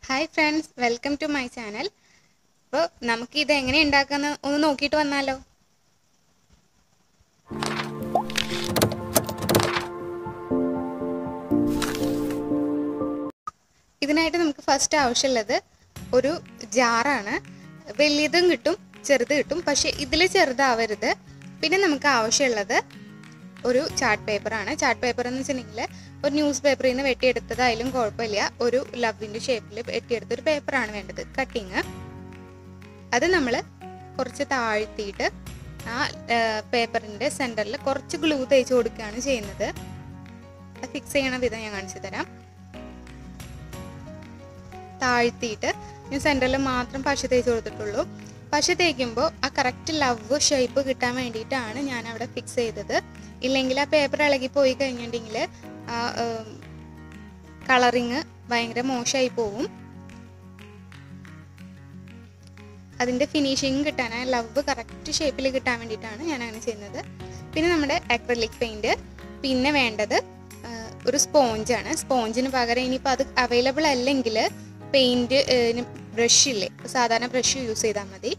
hi friends welcome to my channel അപ്പോൾ നമുക്ക് ഇത് എങ്ങനെ ഉണ്ടാക്കാന്ന് ഒന്ന് നോക്കിയിട്ട് വന്നാലോ ഇതിനായിട്ട് നമുക്ക് ഫസ്റ്റ് ആവശ്യമുള്ളത് ഒരു ജാറാണ് വലിയതും കിട്ടും ചെറുത് കിട്ടും പക്ഷേ ഇതിൽ ചെറുതാവരുത് പിന്നെ നമുക്ക് ആവശ്യമുള്ളത് ഒരു ചാർട്ട് പേപ്പറാണ് ചാർട്ട് പേപ്പർ എന്ന് വെച്ചിട്ടുണ്ടെങ്കിൽ ഒരു ന്യൂസ് പേപ്പറിൽ നിന്ന് വെട്ടിയെടുത്തതായാലും കുഴപ്പമില്ല ഒരു ലവിൻ്റെ ഷേപ്പിൽ വെട്ടിയെടുത്ത ഒരു പേപ്പറാണ് വേണ്ടത് കട്ടിങ് അത് നമ്മൾ കുറച്ച് താഴ്ത്തിയിട്ട് ആ പേപ്പറിൻ്റെ സെൻറ്ററിൽ കുറച്ച് ഗ്ലൂ തേച്ച് കൊടുക്കുകയാണ് ചെയ്യുന്നത് അത് ഫിക്സ് ചെയ്യണ വിധം ഞാൻ കാണിച്ചു തരാം താഴ്ത്തിയിട്ട് ഞാൻ സെൻറ്ററിൽ മാത്രം പശ തേച്ച് കൊടുത്തിട്ടുള്ളൂ പശ തേക്കുമ്പോൾ ആ കറക്റ്റ് ലവ് ഷേപ്പ് കിട്ടാൻ വേണ്ടിയിട്ടാണ് ഞാൻ അവിടെ ഫിക്സ് ചെയ്തത് ഇല്ലെങ്കിൽ ആ പേപ്പർ ഇളകി പോയി കഴിഞ്ഞിട്ടുണ്ടെങ്കിൽ ആ കളറിങ് ഭയങ്കര മോശമായി പോവും അതിൻ്റെ ഫിനിഷിങ് കിട്ടാൻ ആ ലവ് കറക്റ്റ് ഷേപ്പിൽ കിട്ടാൻ വേണ്ടിയിട്ടാണ് ഞാൻ അങ്ങനെ ചെയ്യുന്നത് പിന്നെ നമ്മുടെ അക്രലിക് പെയിൻറ് പിന്നെ വേണ്ടത് ഒരു സ്പോഞ്ചാണ് സ്പോഞ്ചിന് പകരം ഇനിയിപ്പോൾ അത് അവൈലബിൾ അല്ലെങ്കിൽ പെയിൻറ് ബ്രഷ് ഇല്ലേ സാധാരണ ബ്രഷ് യൂസ് ചെയ്താൽ മതി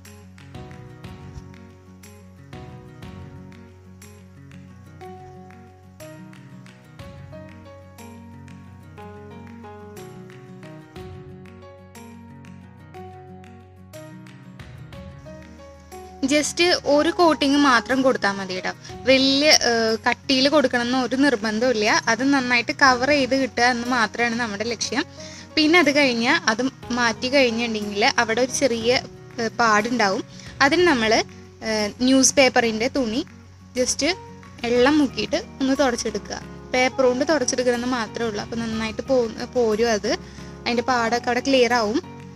ജസ്റ്റ് ഒരു കോട്ടിങ് മാത്രം കൊടുത്താൽ മതി കേട്ടോ വലിയ കട്ടിയിൽ കൊടുക്കണം എന്ന് ഒരു നിർബന്ധമില്ല അത് നന്നായിട്ട് കവർ ചെയ്ത് കിട്ടുക എന്ന് മാത്രമാണ് നമ്മുടെ ലക്ഷ്യം പിന്നെ അത് കഴിഞ്ഞാൽ അത് മാറ്റി കഴിഞ്ഞിട്ടുണ്ടെങ്കിൽ അവിടെ ഒരു ചെറിയ പാടുണ്ടാവും അതിന് നമ്മൾ ന്യൂസ് പേപ്പറിൻ്റെ തുണി ജസ്റ്റ് വെള്ളം മുക്കിയിട്ട് ഒന്ന് തുടച്ചെടുക്കുക പേപ്പർ കൊണ്ട് തുടച്ചെടുക്കണമെന്ന് മാത്രമേ ഉള്ളൂ അപ്പോൾ നന്നായിട്ട് പോ പോരും അത് അതിൻ്റെ പാടൊക്കെ അവിടെ ക്ലിയർ ആവും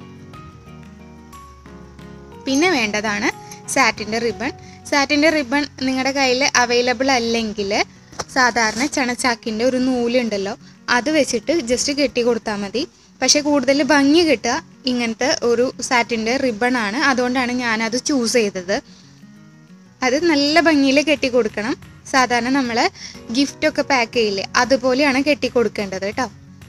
പിന്നെ വേണ്ടതാണ് സാറ്റിൻ്റെ റിബൺ സാറ്റിൻ്റെ റിബൺ നിങ്ങളുടെ കയ്യിൽ അവൈലബിൾ അല്ലെങ്കിൽ സാധാരണ ചണച്ചാക്കിൻ്റെ ഒരു നൂലുണ്ടല്ലോ അത് വെച്ചിട്ട് ജസ്റ്റ് കെട്ടി കൊടുത്താൽ മതി പക്ഷേ കൂടുതൽ ഭംഗി കിട്ടുക ഇങ്ങനത്തെ ഒരു സാറ്റിൻ്റെ റിബൺ ആണ് അതുകൊണ്ടാണ് ഞാനത് ചൂസ് ചെയ്തത് അത് നല്ല ഭംഗിയിൽ കെട്ടി കൊടുക്കണം സാധാരണ നമ്മൾ ഗിഫ്റ്റൊക്കെ പാക്ക് ചെയ്യില്ലേ അതുപോലെയാണ് കെട്ടി കൊടുക്കേണ്ടത് കേട്ടോ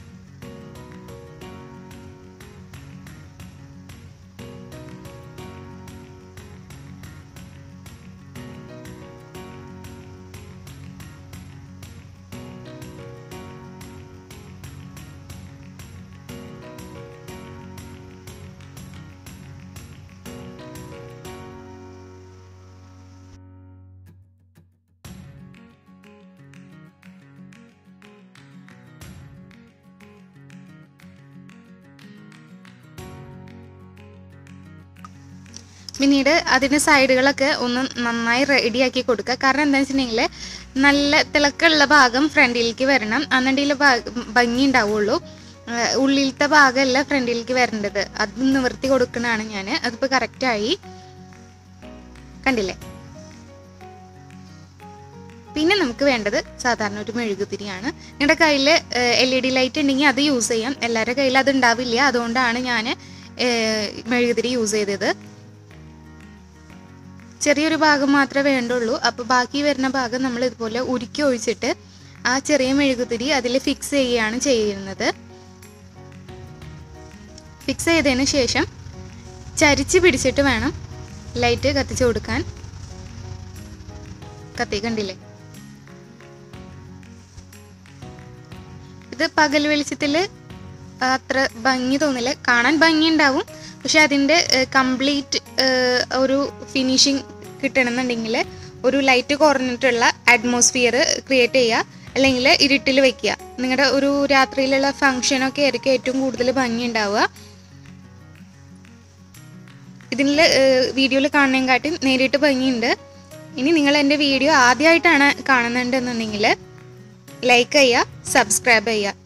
പിന്നീട് അതിൻ്റെ സൈഡുകളൊക്കെ ഒന്ന് നന്നായി റെഡിയാക്കി കൊടുക്കുക കാരണം എന്താണെന്ന് വെച്ചിട്ടുണ്ടെങ്കിൽ നല്ല തിളക്കമുള്ള ഭാഗം ഫ്രണ്ടിലേക്ക് വരണം അന്നുണ്ടെങ്കിൽ ഭംഗി ഉണ്ടാവുള്ളൂ ഉള്ളിലത്തെ ഭാഗമല്ല ഫ്രണ്ടിലേക്ക് വരേണ്ടത് അത് നിവർത്തി കൊടുക്കണതാണ് ഞാൻ അതിപ്പോൾ കറക്റ്റായി കണ്ടില്ലേ പിന്നെ നമുക്ക് വേണ്ടത് സാധാരണ ഒരു മെഴുകുതിരിയാണ് നിങ്ങളുടെ കയ്യിൽ എൽ ഇ ഡി ലൈറ്റ് ഉണ്ടെങ്കിൽ അത് യൂസ് ചെയ്യാം എല്ലാവരുടെ കയ്യിൽ അത് ഉണ്ടാവില്ല അതുകൊണ്ടാണ് ഞാൻ മെഴുകുതിരി യൂസ് ചെയ്തത് ചെറിയൊരു ഭാഗം മാത്രമേ വേണ്ടുള്ളൂ അപ്പോൾ ബാക്കി വരുന്ന ഭാഗം നമ്മൾ ഇതുപോലെ ഉരുക്കി ഒഴിച്ചിട്ട് ആ ചെറിയ മെഴുകുതിരി അതിൽ ഫിക്സ് ചെയ്യുകയാണ് ചെയ്യുന്നത് ഫിക്സ് ചെയ്തതിന് ശേഷം ചരിച്ച് പിടിച്ചിട്ട് വേണം ലൈറ്റ് കത്തിച്ചു കൊടുക്കാൻ കത്തി കണ്ടില്ലേ ഇത് പകൽ വെളിച്ചത്തിൽ അത്ര ഭംഗി തോന്നില്ല കാണാൻ ഭംഗി ഉണ്ടാവും പക്ഷെ അതിൻ്റെ കംപ്ലീറ്റ് ഒരു ഫിനിഷിങ് കിട്ടണമെന്നുണ്ടെങ്കിൽ ഒരു ലൈറ്റ് കുറഞ്ഞിട്ടുള്ള അറ്റ്മോസ്ഫിയർ ക്രിയേറ്റ് ചെയ്യുക അല്ലെങ്കിൽ ഇരുട്ടിൽ വെക്കുക നിങ്ങളുടെ ഒരു രാത്രിയിലുള്ള ഫങ്ഷനൊക്കെ ആയിരിക്കും ഏറ്റവും കൂടുതൽ ഭംഗി ഉണ്ടാവുക ഇതിൽ വീഡിയോയിൽ കാണുന്നതിനെക്കാട്ടി നേരിട്ട് ഭംഗിയുണ്ട് ഇനി നിങ്ങൾ എൻ്റെ വീഡിയോ ആദ്യമായിട്ടാണ് കാണുന്നുണ്ടെന്നുണ്ടെങ്കിൽ ലൈക്ക് ചെയ്യുക സബ്സ്ക്രൈബ് ചെയ്യുക